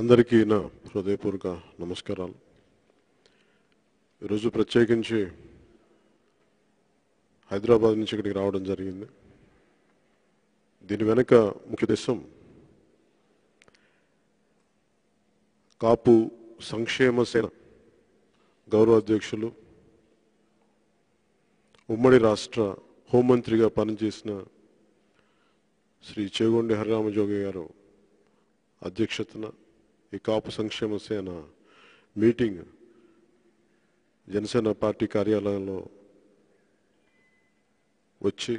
అందరికీ నా హృదయపూర్వక నమస్కారాలు ఈరోజు ప్రత్యేకించి హైదరాబాద్ నుంచి ఇక్కడికి రావడం జరిగింది దీని వెనుక ముఖ్య ఉద్దేశం కాపు సంక్షేమ సేన గౌరవ అధ్యక్షులు ఉమ్మడి రాష్ట్ర హోంమంత్రిగా పనిచేసిన శ్రీ చేగొండి హరిరామజోగి గారు అధ్యక్షతన ఈ కాపు సంక్షేమ సేన మీటింగ్ జనసేన పార్టీ కార్యాలయంలో వచ్చి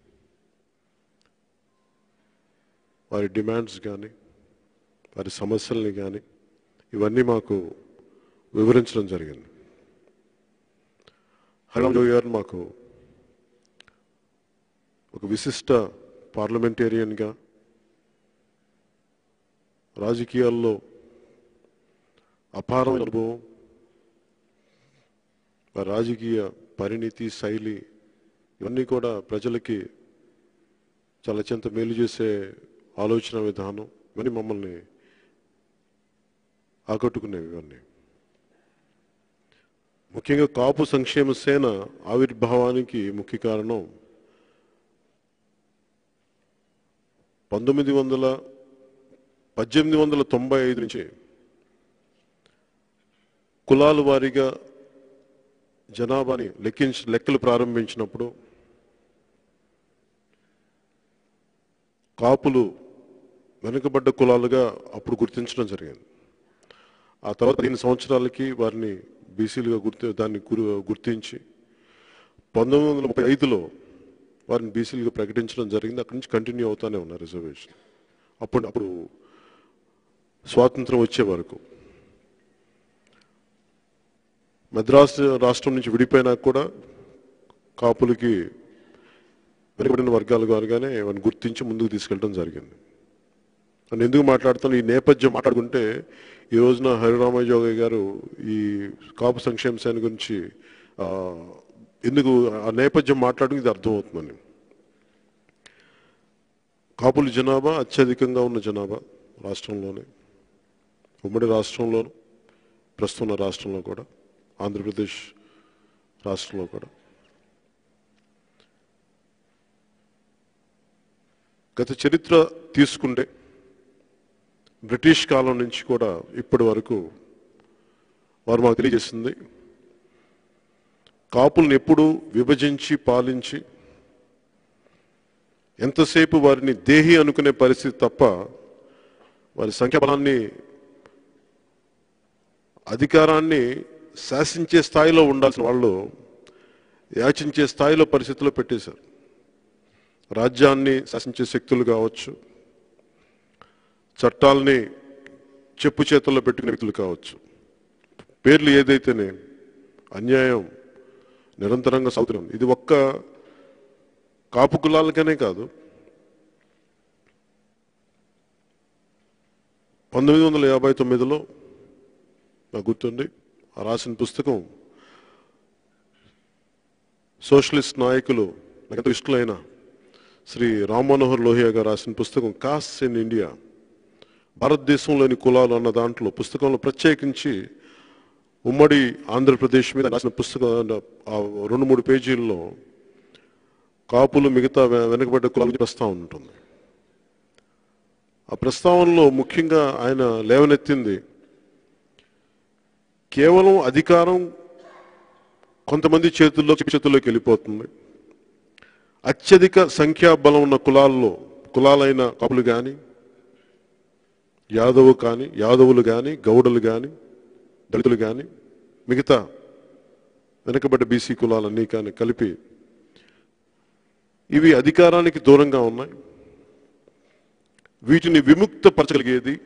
వారి డిమాండ్స్ కానీ వారి సమస్యల్ని కానీ ఇవన్నీ మాకు వివరించడం జరిగింది హరిరామజోగి గారు మాకు ఒక విశిష్ట పార్లమెంటేరియన్గా రాజకీయాల్లో అపారమైన అనుభవం వారి రాజకీయ పరిణితి శైలి ఇవన్నీ కూడా ప్రజలకి చాలా అత్యంత మేలు చేసే ఆలోచన విధానం ఇవన్నీ మమ్మల్ని ఆకట్టుకునేవి ఇవన్నీ ముఖ్యంగా కాపు సంక్షేమ సేన ఆవిర్భావానికి ముఖ్య కారణం పంతొమ్మిది వందల పద్దెనిమిది వందల తొంభై ఐదు నుంచి కులాల వారీగా జనాభాని లెక్కించి లెక్కలు ప్రారంభించినప్పుడు కాపులు వెనుకబడ్డ కులాలుగా అప్పుడు గుర్తించడం జరిగింది ఆ తర్వాత పదిహేను సంవత్సరాలకి వారిని బీసీలుగా గుర్తి దాన్ని గురు- గుర్తించి పంతొమ్మిది వందల ముప్పై ఐదులో వారిని బీసీలుగా ప్రకటించడం జరిగింది అక్కడి నుంచి కంటిన్యూ అవుతానే ఉన్నారు రిజర్వేషన్ అప్పుడు అప్పుడు స్వాతంత్రం వచ్చే వరకు మద్రాసు రాష్ట్రం నుంచి విడిపోయినా కూడా కాపులకి వెనుకబడిన వర్గాలు గారుగానే వారిని గుర్తించి ముందుకు తీసుకెళ్ళడం జరిగింది నేను ఎందుకు మాట్లాడుతాను ఈ నేపథ్యం మాట్లాడుకుంటే ఈ రోజున హరిరామజోగయ్య గారు ఈ కాపు సంక్షేమ సేన గురించి ఆ, ఎందుకు ఆ నేపథ్యం మాట్లాడడం ఇది అర్థమవుతుందని కాపుల జనాభా అత్యధికంగా ఉన్న జనాభా రాష్ట్రంలోనే ఉమ్మడి రాష్ట్రంలోను ప్రస్తుతం ఉన్న రాష్ట్రంలో కూడా ఆంధ్రప్రదేశ్ రాష్ట్రంలో కూడా గత చరిత్ర తీసుకుంటే బ్రిటిష్ కాలం నుంచి కూడా ఇప్పటి వరకు వారు మాకు తెలియజేసింది కాపుల్ని ఎప్పుడు విభజించి పాలించి ఎంతసేపు వారిని దేహి అనుకునే పరిస్థితి తప్ప వారి సంఖ్యాబలాన్ని అధికారాన్ని శాసించే స్థాయిలో ఉండాల్సిన వాళ్ళు యాచించే స్థాయిలో పరిస్థితిలో పెట్టేశారు రాజ్యాన్ని శాసించే శక్తులు కావచ్చు చట్టాలని చెప్పు చేతుల్లో పెట్టుకునే వ్యక్తులు కావచ్చు పేర్లు ఏదైతేనే అన్యాయం నిరంతరంగా సాగుతుంది ఇది ఒక్క కాపు కులాలకనే కాదు పంతొమ్మిది వందల యాభై తొమ్మిదిలో నాకు గుర్తుంది ఆ రాసిన పుస్తకం సోషలిస్ట్ నాయకులు నాకు ఎంతో ఇష్టమైన శ్రీ రామ్ మనోహర్ లోహియా గారు రాసిన పుస్తకం కాస్ట్ ఇన్ ఇండియా భారతదేశంలోని కులాలు అన్న దాంట్లో పుస్తకంలో ప్రత్యేకించి ఉమ్మడి ఆంధ్రప్రదేశ్ మీద రాసిన పుస్తకం ఆ రెండు మూడు పేజీల్లో కాపులు మిగతా వె- వెనుకబడ్డ కులాల గురించి ప్రస్తావన ఉంటుంది ఆ ప్రస్తావనలో ముఖ్యంగా ఆయన లేవనెత్తింది కేవలం అధికారం కొంతమంది చేతుల్లో చేతుల్లోకి వెళ్ళిపోతుంది అత్యధిక సంఖ్యాబలం ఉన్న కులాల్లో కులాలైన కపులు కానీ యాదవు కానీ యాదవులు కానీ గౌడలు కానీ దళితులు కానీ మిగతా వెనుకబడ్డ బీసీ కులాలన్నీ కానీ కలిపి ఇవి అధికారానికి దూరంగా ఉన్నాయి వీటిని విముక్తపరచగలిగేది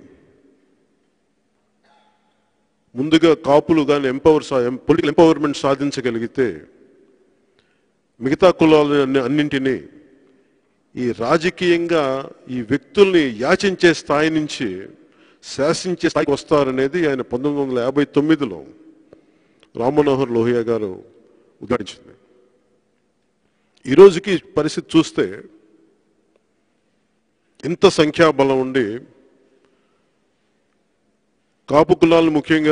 ముందుగా కాపులు కానీ ఎంపవర్ పొలిటికల్ ఎంపవర్మెంట్ సాధించగలిగితే మిగతా కులాలని అన్నింటినీ ఈ రాజకీయంగా ఈ వ్యక్తుల్ని యాచించే స్థాయి నుంచి శాసించే స్థాయికి వస్తారనేది ఆయన పంతొమ్మిది వందల యాభై తొమ్మిదిలో రామ్మనోహర్ లోహియా గారు ఉద్ఘాటించింది ఈ రోజుకి పరిస్థితి చూస్తే ఇంత సంఖ్యాబలం ఉండి కాపు కులాలను ముఖ్యంగా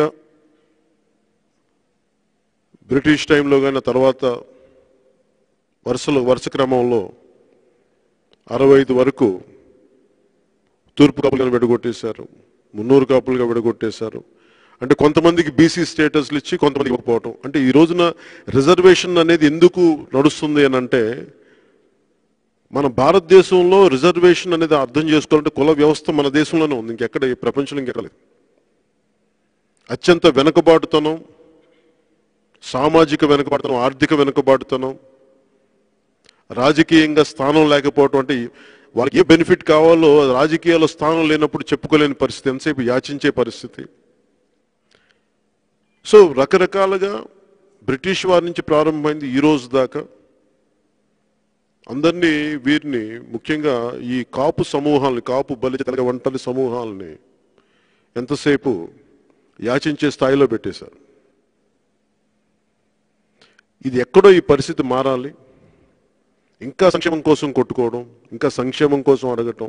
బ్రిటిష్ టైంలో కానీ తర్వాత వరుసలో వరుస క్రమంలో అరవై ఐదు వరకు తూర్పు కాపులుగా విడగొట్టేశారు మున్నూరు కాపులుగా విడగొట్టేశారు అంటే కొంతమందికి బీసీ స్టేటస్లు ఇచ్చి కొంతమంది ఇవ్వకపోవటం అంటే ఈ రోజున రిజర్వేషన్ అనేది ఎందుకు నడుస్తుంది అని అంటే మన భారతదేశంలో రిజర్వేషన్ అనేది అర్థం చేసుకోవాలంటే కుల వ్యవస్థ మన దేశంలోనే ఉంది ఇంకెక్కడ ఈ ప్రపంచంలో ఇంకెక్కడ లేదు అత్యంత వెనుకబాటుతనం సామాజిక వెనుకబాటుతనం ఆర్థిక వెనుకబాటుతనం రాజకీయంగా స్థానం లేకపోవటం అంటే వాళ్ళకి ఏ బెనిఫిట్ కావాలో రాజకీయాల్లో స్థానం లేనప్పుడు చెప్పుకోలేని పరిస్థితి ఎంతసేపు యాచించే పరిస్థితి సో రకరకాలుగా బ్రిటిష్ వారి నుంచి ప్రారంభమైంది ఈ రోజు దాకా అందరినీ వీరిని ముఖ్యంగా ఈ కాపు సమూహాలని కాపు బలిజ తెలగ వంటలి సమూహాలని ఎంతసేపు యాచించే స్థాయిలో పెట్టేశారు ఇది ఎక్కడో ఈ పరిస్థితి మారాలి ఇంకా సంక్షేమం కోసం కొట్టుకోవడం ఇంకా సంక్షేమం కోసం అడగటం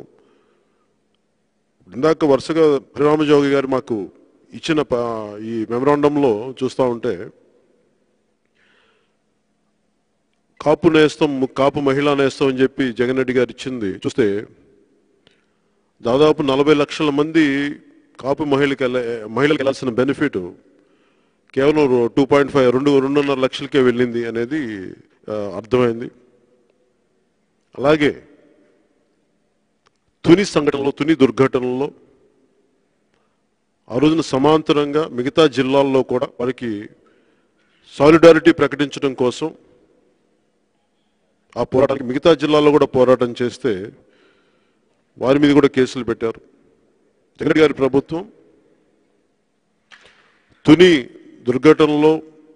ఇందాక వరుసగా హరిరామజోగి గారు మాకు ఇచ్చిన ప- ఈ మెమరాండంలో చూస్తూ ఉంటే కాపు నేస్తం కాపు మహిళా నేస్తం అని చెప్పి జగన్ రెడ్డి గారు ఇచ్చింది చూస్తే దాదాపు నలభై లక్షల మంది కాపు మహిళకి వెళ్ళ- మహిళలకు వెళ్ళాల్సిన బెనిఫిట్ కేవలం టూ పాయింట్ ఫైవ్ రెండు రెండున్నర లక్షలకే వెళ్ళింది అనేది ఆ, అర్థమైంది అలాగే తుని సంఘటనలో తుని దుర్ఘటనలో ఆ రోజున సమాంతరంగా మిగతా జిల్లాల్లో కూడా వారికి సాలిడారిటీ ప్రకటించడం కోసం ఆ పోరాటానికి మిగతా జిల్లాల్లో కూడా పోరాటం చేస్తే వారి మీద కూడా కేసులు పెట్టారు జగన్ గారి ప్రభుత్వం తుని దుర్ఘటనలో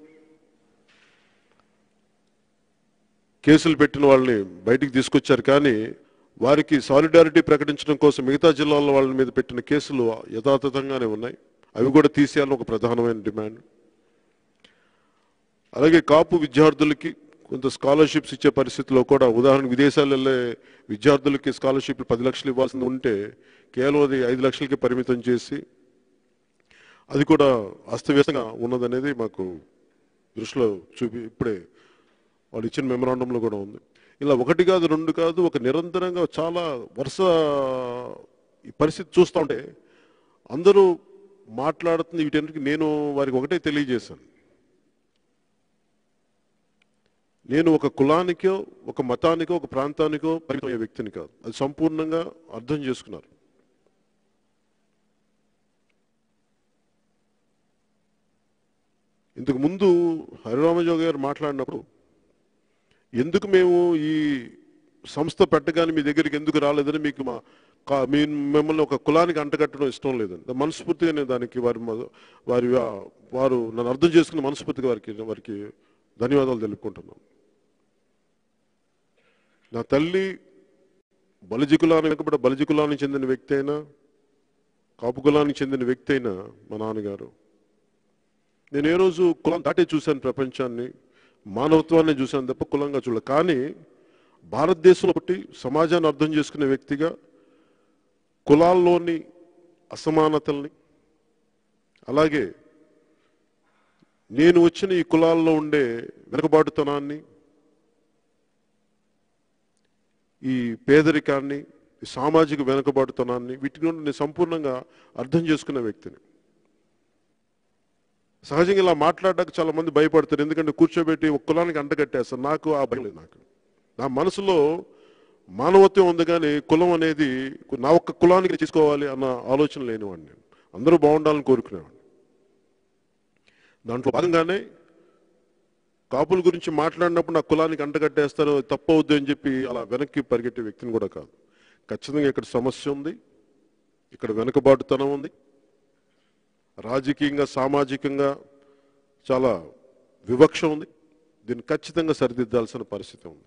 కేసులు పెట్టిన వాళ్ళని బయటికి తీసుకొచ్చారు కానీ వారికి సాలిడారిటీ ప్రకటించడం కోసం మిగతా జిల్లాల వాళ్ళ మీద పెట్టిన కేసులు యథాతథంగానే ఉన్నాయి అవి కూడా తీసేయాలని ఒక ప్రధానమైన డిమాండ్ అలాగే కాపు విద్యార్థులకి కొంత స్కాలర్షిప్స్ ఇచ్చే పరిస్థితిలో కూడా ఉదాహరణకు విదేశాలు వెళ్ళే విద్యార్థులకి స్కాలర్షిప్లు పది లక్షలు ఇవ్వాల్సింది ఉంటే కేవలం అది ఐదు లక్షలకి పరిమితం చేసి అది కూడా అస్తవ్యస్తంగా ఉన్నదనేది మాకు దృష్టిలో చూపి ఇప్పుడే వాళ్ళు ఇచ్చిన మెమరాండంలో కూడా ఉంది ఇలా ఒకటి కాదు రెండు కాదు ఒక నిరంతరంగా చాలా వరుస ఈ పరిస్థితి చూస్తూ ఉంటే అందరూ మాట్లాడుతుంది వీటన్నిటికీ నేను వారికి ఒకటే తెలియజేశాను నేను ఒక కులానికో ఒక మతానికో ఒక ప్రాంతానికో పరిమితమయ్యే వ్యక్తిని కాదు అది సంపూర్ణంగా అర్థం చేసుకున్నారు ఇంతకు ముందు హరిరామజోగి గారు మాట్లాడినప్పుడు ఎందుకు మేము ఈ సంస్థ పెట్టగానే మీ దగ్గరికి ఎందుకు రాలేదని మీకు మా కా- మీ మిమ్మల్ని ఒక కులానికి అంటగట్టడం ఇష్టం లేదని మనస్ఫూర్తిగా నేను దానికి వారి మ- వారి వారు నన్ను అర్థం చేసుకున్న మనస్ఫూర్తిగా వారికి వారికి ధన్యవాదాలు తెలుపుకుంటున్నాను నా తల్లి బలిజి కులాన్ని వెనుకబడ్డ బలిజి కులానికి చెందిన వ్యక్తి అయినా కాపు కులానికి చెందిన వ్యక్తి అయినా మా నాన్నగారు నేను ఏ రోజు కులం దాటే చూశాను ప్రపంచాన్ని మానవత్వాన్ని చూశాను తప్ప కులంగా చూడలేదు కానీ భారతదేశంలో పుట్టి సమాజాన్ని అర్థం చేసుకునే వ్యక్తిగా కులాల్లోని అసమానతల్ని అలాగే నేను వచ్చిన ఈ కులాల్లో ఉండే వెనుకబాటుతనాన్ని ఈ పేదరికాన్ని ఈ సామాజిక వెనుకబాటుతనాన్ని వీటి నుండి నేను సంపూర్ణంగా అర్థం చేసుకున్న వ్యక్తిని సహజంగా ఇలా మాట్లాడడానికి చాలా మంది భయపడతారు ఎందుకంటే కూర్చోబెట్టి ఒక కులానికి అంటగట్టేస్తారు నాకు ఆ భయం లేదు నాకు నా మనసులో మానవత్వం ఉంది కానీ కులం అనేది నా ఒక్క కులానికి తీసుకోవాలి అన్న ఆలోచన లేనివాడిని నేను అందరూ బాగుండాలని కోరుకునేవాడిని దాంట్లో భాగంగానే కాపుల గురించి మాట్లాడినప్పుడు నా కులానికి అంటగట్టేస్తారు తప్పవద్దు అని చెప్పి అలా వెనక్కి పరిగెట్టే వ్యక్తిని కూడా కాదు ఖచ్చితంగా ఇక్కడ సమస్య ఉంది ఇక్కడ వెనుకబాటుతనం ఉంది రాజకీయంగా సామాజికంగా చాలా వివక్ష ఉంది దీన్ని ఖచ్చితంగా సరిదిద్దాల్సిన పరిస్థితి ఉంది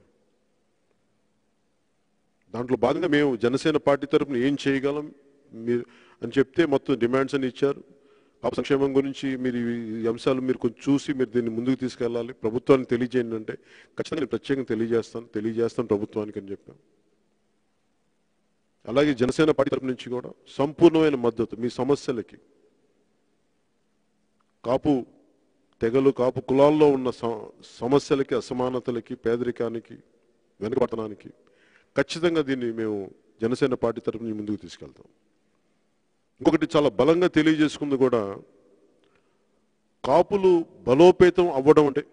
దాంట్లో భాగంగా మేము జనసేన పార్టీ తరపున ఏం చేయగలం మీరు అని చెప్తే మొత్తం డిమాండ్స్ అని ఇచ్చారు పాప సంక్షేమం గురించి మీరు ఈ అంశాలు మీరు కొంచెం చూసి మీరు దీన్ని ముందుకు తీసుకెళ్ళాలి ప్రభుత్వానికి తెలియజేయండి అంటే ఖచ్చితంగా నేను ప్రత్యేకంగా తెలియజేస్తాను తెలియజేస్తాను ప్రభుత్వానికి అని చెప్పాను అలాగే జనసేన పార్టీ తరపు నుంచి కూడా సంపూర్ణమైన మద్దతు మీ సమస్యలకి కాపు తెగలు కాపు కులాల్లో ఉన్న స- సమస్యలకి అసమానతలకి పేదరికానికి వెనుకబడతనానికి ఖచ్చితంగా దీన్ని మేము జనసేన పార్టీ తరఫున ముందుకు తీసుకెళ్తాం ఇంకొకటి చాలా బలంగా తెలియజేసుకుంది కూడా కాపులు బలోపేతం అవ్వడం అంటే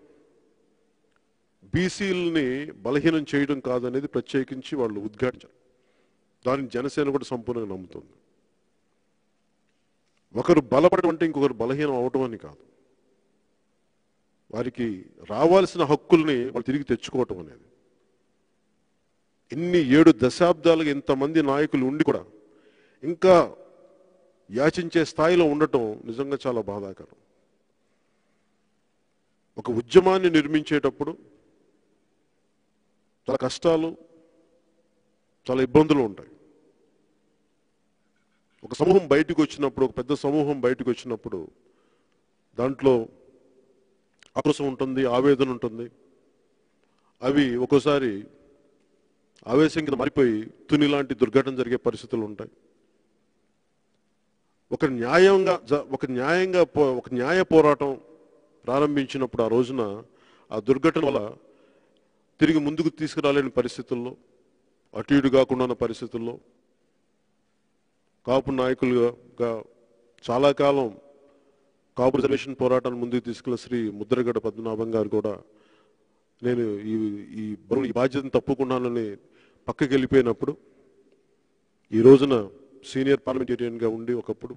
బీసీలని బలహీనం చేయడం కాదనేది ప్రత్యేకించి వాళ్ళు ఉద్ఘాటించారు దాన్ని జనసేన కూడా సంపూర్ణంగా నమ్ముతుంది ఒకరు బలపడడం అంటే ఇంకొకరు బలహీనం అవటం అని కాదు వారికి రావాల్సిన హక్కుల్ని వాళ్ళు తిరిగి తెచ్చుకోవటం అనేది ఇన్ని ఏడు దశాబ్దాలుగా ఇంతమంది నాయకులు ఉండి కూడా ఇంకా యాచించే స్థాయిలో ఉండటం నిజంగా చాలా బాధాకరం ఒక ఉద్యమాన్ని నిర్మించేటప్పుడు చాలా కష్టాలు చాలా ఇబ్బందులు ఉంటాయి ఒక సమూహం బయటకు వచ్చినప్పుడు ఒక పెద్ద సమూహం బయటకు వచ్చినప్పుడు దాంట్లో ఆక్రోశం ఉంటుంది ఆవేదన ఉంటుంది అవి ఒక్కోసారి ఆవేశం కింద మారిపోయి తుని లాంటి దుర్ఘటన జరిగే పరిస్థితులు ఉంటాయి ఒక న్యాయంగా జ- ఒక న్యాయంగా పో- ఒక న్యాయ పోరాటం ప్రారంభించినప్పుడు ఆ రోజున ఆ దుర్ఘటన వల్ల తిరిగి ముందుకు తీసుకురాలేని పరిస్థితుల్లో అటు ఇటు కాకుండా ఉన్న పరిస్థితుల్లో కాపు నాయకులుగా చాలా కాలం కాపు రిజర్వేషన్ పోరాటాన్ని ముందుకు తీసుకెళ్లిన శ్రీ ముద్రగడ పద్మనాభం గారు కూడా నేను ఈ ఈ బరువు ఈ బాధ్యతను తప్పుకున్నానని పక్కకి వెళ్ళిపోయినప్పుడు ఈ రోజున సీనియర్ పార్లమెంటేరియన్గా ఉండి ఒకప్పుడు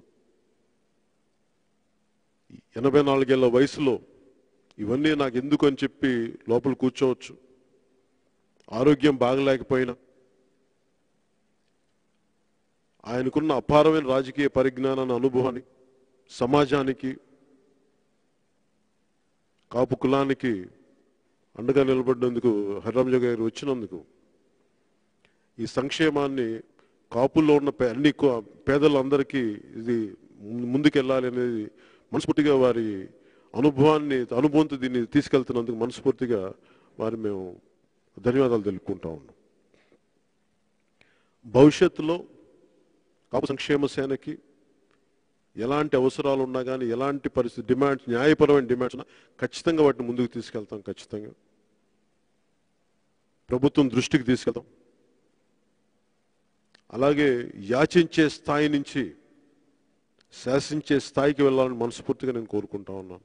ఎనభై నాలుగేళ్ల వయసులో ఇవన్నీ నాకు ఎందుకు అని చెప్పి లోపల కూర్చోవచ్చు ఆరోగ్యం బాగలేకపోయినా ఆయనకున్న అపారమైన రాజకీయ పరిజ్ఞానాన్ని అనుభవాన్ని సమాజానికి కాపు కులానికి అండగా నిలబడినందుకు హరిరామజ గారు వచ్చినందుకు ఈ సంక్షేమాన్ని కాపుల్లో ఉన్న పే- అన్ని కు- పేదలందరికీ ఇది ము- ముందుకెళ్ళాలి అనేది మనస్ఫూర్తిగా వారి అనుభవాన్ని అనుభవంతో దీన్ని తీసుకెళ్తున్నందుకు మనస్ఫూర్తిగా వారి మేము ధన్యవాదాలు తెలుపుకుంటా ఉన్నాం భవిష్యత్తులో కాపు సంక్షేమ సేనకి ఎలాంటి అవసరాలు ఉన్నా కానీ ఎలాంటి పరిస్థితి డిమాండ్స్ న్యాయపరమైన డిమాండ్స్ ఉన్నా ఖచ్చితంగా వాటిని ముందుకు తీసుకెళ్తాం ఖచ్చితంగా ప్రభుత్వం దృష్టికి తీసుకెళ్తాం అలాగే యాచించే స్థాయి నుంచి శాసించే స్థాయికి వెళ్ళాలని మనస్ఫూర్తిగా నేను కోరుకుంటా ఉన్నాను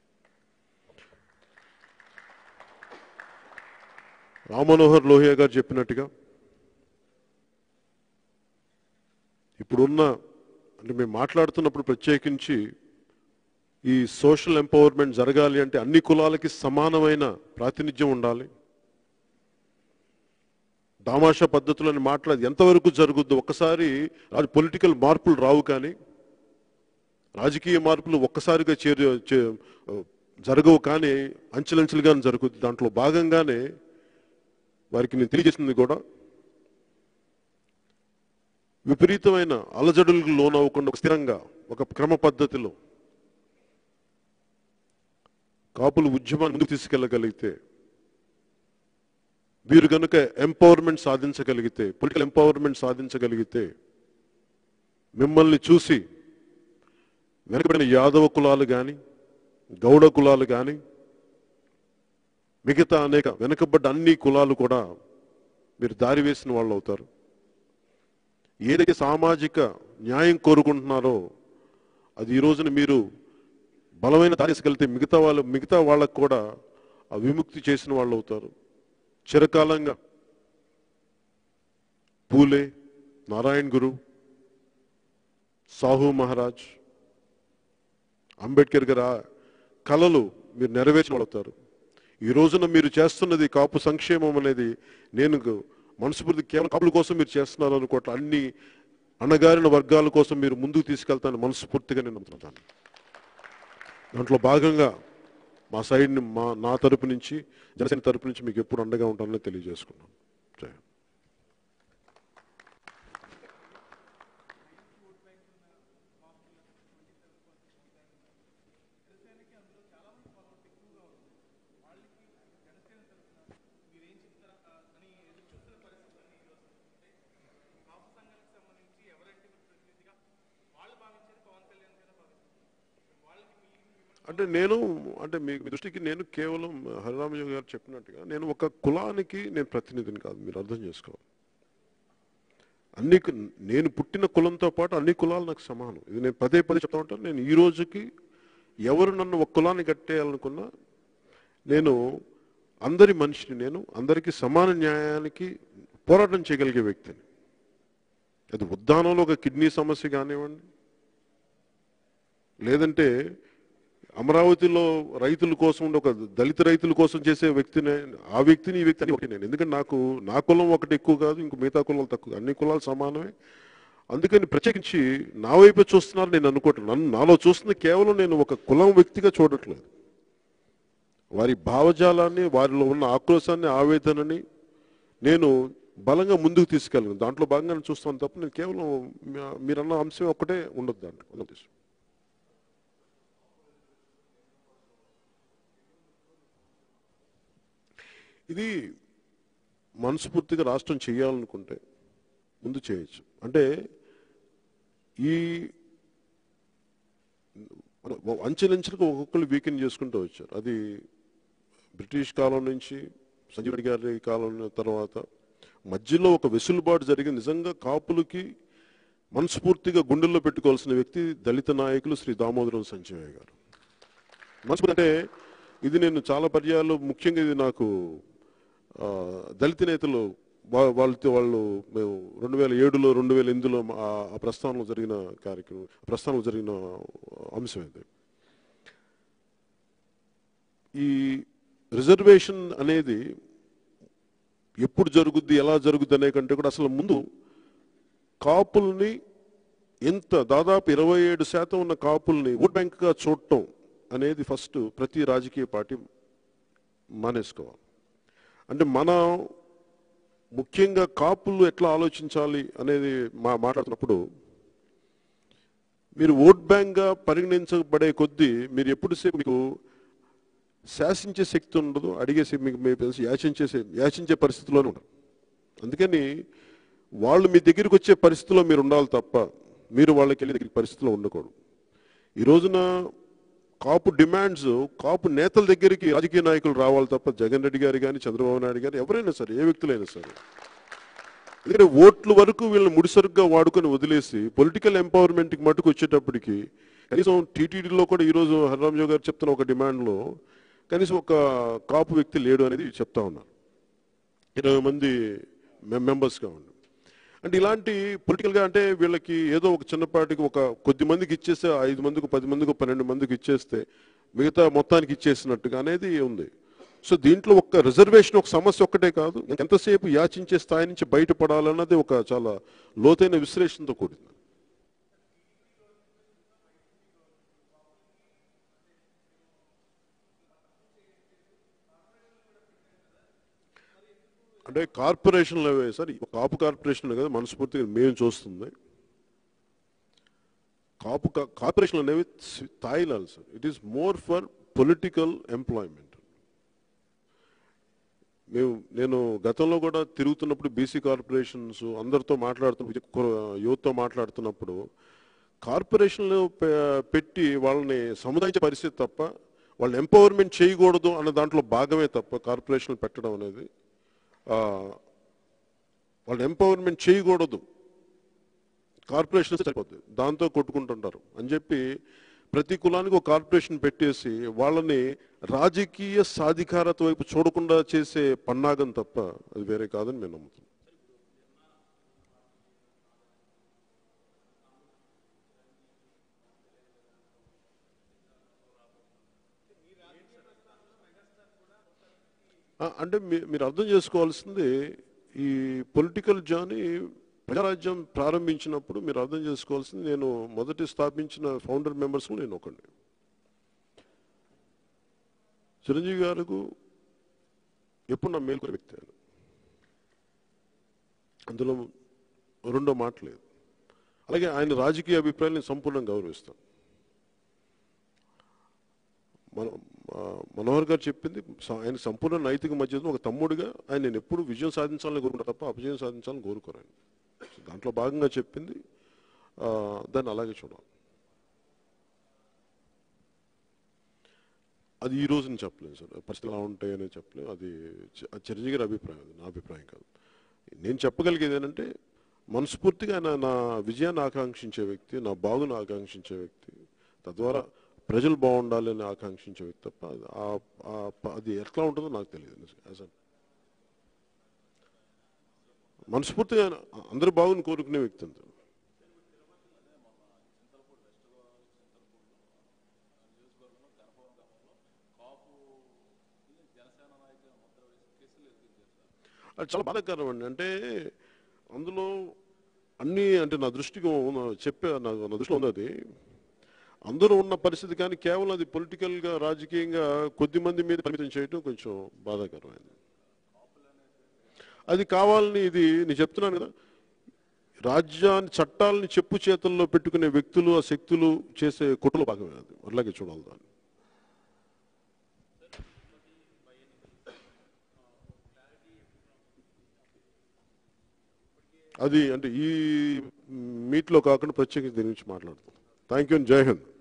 రామ్మనోహర్ లోహియా గారు చెప్పినట్టుగా ఇప్పుడున్న అంటే మేము మాట్లాడుతున్నప్పుడు ప్రత్యేకించి ఈ సోషల్ ఎంపవర్మెంట్ జరగాలి అంటే అన్ని కులాలకి సమానమైన ప్రాతినిధ్యం ఉండాలి దామాషా పద్ధతులని మాట్లాడి ఎంతవరకు జరుగుద్దో ఒక్కసారి పొలిటికల్ మార్పులు రావు కానీ రాజకీయ మార్పులు ఒక్కసారిగా చేరు చే- జరగవు కానీ అంచెలంచెలుగానే జరుగుద్ది దాంట్లో భాగంగానే వారికి నేను తెలియజేసింది కూడా విపరీతమైన అలజడులకు లోనవ్వకుండా ఒక స్థిరంగా ఒక క్రమ పద్ధతిలో కాపులు ఉద్యమాన్ని ముందుకు తీసుకెళ్ళగలిగితే వీరు కనుక ఎంపవర్మెంట్ సాధించగలిగితే పొలిటికల్ ఎంపవర్మెంట్ సాధించగలిగితే మిమ్మల్ని చూసి వెనకబడిన యాదవ కులాలు కానీ గౌడ కులాలు కానీ మిగతా అనేక వెనుకబడ్డ అన్ని కులాలు కూడా మీరు దారి వేసిన వాళ్ళు అవుతారు ఏదైతే సామాజిక న్యాయం కోరుకుంటున్నారో అది ఈ రోజున మీరు బలమైన దారి తీసుకెళ్తే మిగతా వాళ్ళు మిగతా వాళ్ళకు కూడా ఆ విముక్తి చేసిన వాళ్ళు అవుతారు చిరకాలంగా పూలే నారాయణ్ గురు సాహు మహారాజ్ అంబేద్కర్ గారు ఆ కళలు మీరు నెరవేర్చిన వాళ్ళు అవుతారు ఈ రోజున మీరు చేస్తున్నది కాపు సంక్షేమం అనేది నేను మనస్ఫూర్తి కేవలం కాపుల కోసం మీరు చేస్తున్నారు అనుకోవట్లే అన్ని అణగారిన వర్గాల కోసం మీరు ముందుకు తీసుకెళ్తానని మనస్ఫూర్తిగా నేను నమ్ముతున్నాను దాంట్లో భాగంగా మా సైడ్ మా నా తరపు నుంచి జనసేన తరపు నుంచి మీకు ఎప్పుడు అండగా ఉంటానని తెలియజేసుకున్నాను జై హింద్. అంటే నేను అంటే మీ మీ దృష్టికి నేను కేవలం హరిరామయ్య గారు చెప్పినట్టుగా నేను ఒక కులానికి నేను ప్రతినిధిని కాదు మీరు అర్థం చేసుకోవాలి అన్ని కు- నేను పుట్టిన కులంతో పాటు అన్ని కులాలు నాకు సమానం ఇది నేను పదే పదే చెప్తా ఉంటాను నేను ఈ రోజుకి ఎవరు నన్ను ఒక కులాన్ని కట్టేయాలనుకున్నా నేను అందరి మనిషిని నేను అందరికీ సమాన న్యాయానికి పోరాటం చేయగలిగే వ్యక్తిని అది ఉద్దానంలో ఒక కిడ్నీ సమస్య కానివ్వండి లేదంటే అమరావతిలో రైతుల కోసం ఉండే ఒక దళిత రైతుల కోసం చేసే వ్యక్తినే ఆ వ్యక్తిని ఈ వ్యక్తిని ఒకటి నేను ఎందుకంటే నాకు నా కులం ఒకటి ఎక్కువ కాదు ఇంకో మిగతా కులాలు తక్కువ అన్ని కులాలు సమానమే అందుకని ప్రత్యేకించి నా వైపే చూస్తున్నారు నేను అనుకోవట్లేదు నన్ను నాలో చూస్తుంది కేవలం నేను ఒక కులం వ్యక్తిగా చూడట్లేదు వారి భావజాలాన్ని వారిలో ఉన్న ఆక్రోశాన్ని ఆవేదనని నేను బలంగా ముందుకు తీసుకెళ్ళను దాంట్లో భాగంగా నేను చూస్తాను తప్ప నేను కేవలం మీ- మీరన్న అంశం ఒక్కటే ఉండదు దాంట్లో ఉన్న ఉద్దేశం. ఇది మనస్ఫూర్తిగా రాష్ట్రం చేయాలనుకుంటే ముందు చేయొచ్చు అంటే ఈ అంచెలంచెలకు ఒక్కొక్కరు వీకెండ్ చేసుకుంటూ వచ్చారు అది బ్రిటిష్ కాలం నుంచి సంజీవ్ రెడ్డి గారి కాలం తర్వాత మధ్యలో ఒక వెసులుబాటు జరిగి నిజంగా కాపులకి మనస్ఫూర్తిగా గుండెల్లో పెట్టుకోవాల్సిన వ్యక్తి దళిత నాయకులు శ్రీ దామోదరం సంజయ్ గారు మనస్ఫూర్తి అంటే ఇది నేను చాలా పర్యాలు ముఖ్యంగా ఇది నాకు ఆ, దళిత నేతలు వా- వాళ్ళతో వాళ్ళు మేము రెండు వేల ఏడులో రెండు వేల ఎనిమిదిలో మా- ఆ ఆ ప్రస్థానంలో జరిగిన కార్యక్రమం ప్రస్థానంలో జరిగిన అంశం ఇది ఈ రిజర్వేషన్ అనేది ఎప్పుడు జరుగుద్ది ఎలా జరుగుద్ది అనే కంటే కూడా అసలు ముందు కాపుల్ని ఎంత దాదాపు ఇరవై ఏడు శాతం ఉన్న కాపుల్ని ఓట్ బ్యాంక్గా చూడటం అనేది ఫస్ట్ ప్రతి రాజకీయ పార్టీ మానేసుకోవాలి అంటే మనం ముఖ్యంగా కాపులు ఎట్లా ఆలోచించాలి అనేది మా మాట్లాడుతున్నప్పుడు మీరు ఓట్ బ్యాంక్గా పరిగణించబడే కొద్దీ మీరు ఎప్పుడు సేపు మీకు శాసించే శక్తి ఉండదు అడిగే శక్తి మీకు మీకు తెలిసి యాచించే శ- యాచించే పరిస్థితిలోనే ఉండదు అందుకని వాళ్ళు మీ దగ్గరికి వచ్చే పరిస్థితిలో మీరు ఉండాలి తప్ప మీరు వాళ్ళకి వెళ్ళే దగ్గరికి పరిస్థితిలో ఉండకూడదు ఈ రోజున కాపు డిమాండ్స్ కాపు నేతల దగ్గరికి రాజకీయ నాయకులు రావాలి తప్ప జగన్ రెడ్డి గారు కానీ చంద్రబాబు నాయుడు గారు ఎవరైనా సరే ఏ వ్యక్తులైనా సరే ఎందుకంటే ఓట్ల వరకు వీళ్ళని ముడిసరుగ్గా వాడుకొని వదిలేసి పొలిటికల్ ఎంపవర్మెంట్కి మటుకు వచ్చేటప్పటికి కనీసం టీటీడీలో కూడా ఈరోజు హరిరామరావు గారు చెప్తున్న ఒక డిమాండ్లో కనీసం ఒక కాపు వ్యక్తి లేడు అనేది చెప్తా ఉన్నారు ఇరవై మంది మెంబర్స్గా ఉండి అంటే ఇలాంటి పొలిటికల్గా అంటే వీళ్ళకి ఏదో ఒక చిన్నపాటికి ఒక కొద్ది మందికి ఇచ్చేస్తే ఐదు మందికి పది మందికి పన్నెండు మందికి ఇచ్చేస్తే మిగతా మొత్తానికి ఇచ్చేసినట్టుగా అనేది ఉంది సో దీంట్లో ఒక రిజర్వేషన్ ఒక సమస్య ఒక్కటే కాదు ఎంతసేపు యాచించే స్థాయి నుంచి బయటపడాలన్నది ఒక చాలా లోతైన విశ్లేషణతో కూడింది అంటే కార్పొరేషన్లు అవే సార్ ఈ కాపు కార్పొరేషన్ కదా మనస్ఫూర్తిగా మేము చూస్తుంది కాపు కా- కార్పొరేషన్లు అనేవి స్థాయిలాలు sir it is more for political employment మేము నేను గతంలో కూడా తిరుగుతున్నప్పుడు బీసీ కార్పొరేషన్స్ అందరితో మాట్లాడుతున్నప్పుడు యువతతో మాట్లాడుతున్నప్పుడు కార్పొరేషన్లు పె- పెట్టి వాళ్ళని సముదాయించే పరిస్థితి తప్ప వాళ్ళని ఎంపవర్మెంట్ చేయకూడదు అన్న దాంట్లో భాగమే తప్ప కార్పొరేషన్లు పెట్టడం అనేది ఆ, వాళ్ళని ఎంపవర్మెంట్ చేయకూడదు కార్పొరేషన్ సరిపోద్ది దాంతో కొట్టుకుంటుంటారు అని చెప్పి ప్రతి కులానికి ఒక కార్పొరేషన్ పెట్టేసి వాళ్ళని రాజకీయ సాధికారత వైపు చూడకుండా చేసే పన్నాగం తప్ప అది వేరే కాదని మేము నమ్ముతున్నాం ఆ, అంటే మీ- మీరు అర్థం చేసుకోవాల్సింది ఈ పొలిటికల్ జర్నీ ప్రజారాజ్యం ప్రారంభించినప్పుడు మీరు అర్థం చేసుకోవాల్సింది నేను మొదటి స్థాపించిన ఫౌండర్ మెంబర్స్ నేను ఒకటి చిరంజీవి గారికి ఎప్పుడు నా మేలుకునే వ్యక్తి ఆయన అందులో రెండో మాట లేదు అలాగే ఆయన రాజకీయ అభిప్రాయాలు నేను సంపూర్ణంగా గౌరవిస్తాను మన ఆ, మనోహర్ గారు చెప్పింది స- ఆయన సంపూర్ణ నైతిక మధ్యలో ఒక తమ్ముడిగా ఆయన నేను ఎప్పుడు విజయం సాధించాలని కోరుకుంటా తప్ప అపజయం సాధించాలని కోరుకోను ఆయన సో దాంట్లో భాగంగా చెప్పింది ఆ, దాన్ని అలాగే చూడాలి అది ఈ రోజు నేను చెప్పలేను సార్ పరిస్థితులు ఎలా ఉంటాయని చెప్పలేను అది చ- అది చిరంజీవి గారి అభిప్రాయం అది నా అభిప్రాయం కాదు నేను చెప్పగలిగేది ఏంటంటే మనస్ఫూర్తిగా ఆయన నా విజయాన్ని ఆకాంక్షించే వ్యక్తి నా బాగును ఆకాంక్షించే వ్యక్తి తద్వారా ప్రజలు బాగుండాలని ఆకాంక్షించే వ్యక్తి తప్ప అది- ఆ- ఆ- ప- అది ఎట్లా ఉంటుందో నాకు తెలియదు యాజ్ అ- మనస్ఫూర్తిగా ఆయన అందరూ బాగుని కోరుకునే వ్యక్తి అంతే అది చాలా బాధాకరం అండి అంటే అందులో అన్ని అంటే నా దృష్టికి ఉన్న- చెప్పే నా నా దృష్టిలో ఉంది అది అందరూ ఉన్న పరిస్థితి కానీ కేవలం అది పొలిటికల్గా రాజకీయంగా కొద్ది మంది మీద పరిమితం చేయడం కొంచెం బాధాకరమైంది అది కావాలని ఇది నేను చెప్తున్నాను కదా రాజ్యాన్ని చట్టాలని చెప్పు చేతుల్లో పెట్టుకునే వ్యక్తులు ఆ శక్తులు చేసే కుట్రలో భాగమే అది అలాగే చూడాలి దాన్ని అది అంటే ఈ మీట్లో కాకుండా ప్రత్యేకించి దీని గురించి మాట్లాడుతాం థ్యాంక్ యూ జై హింద్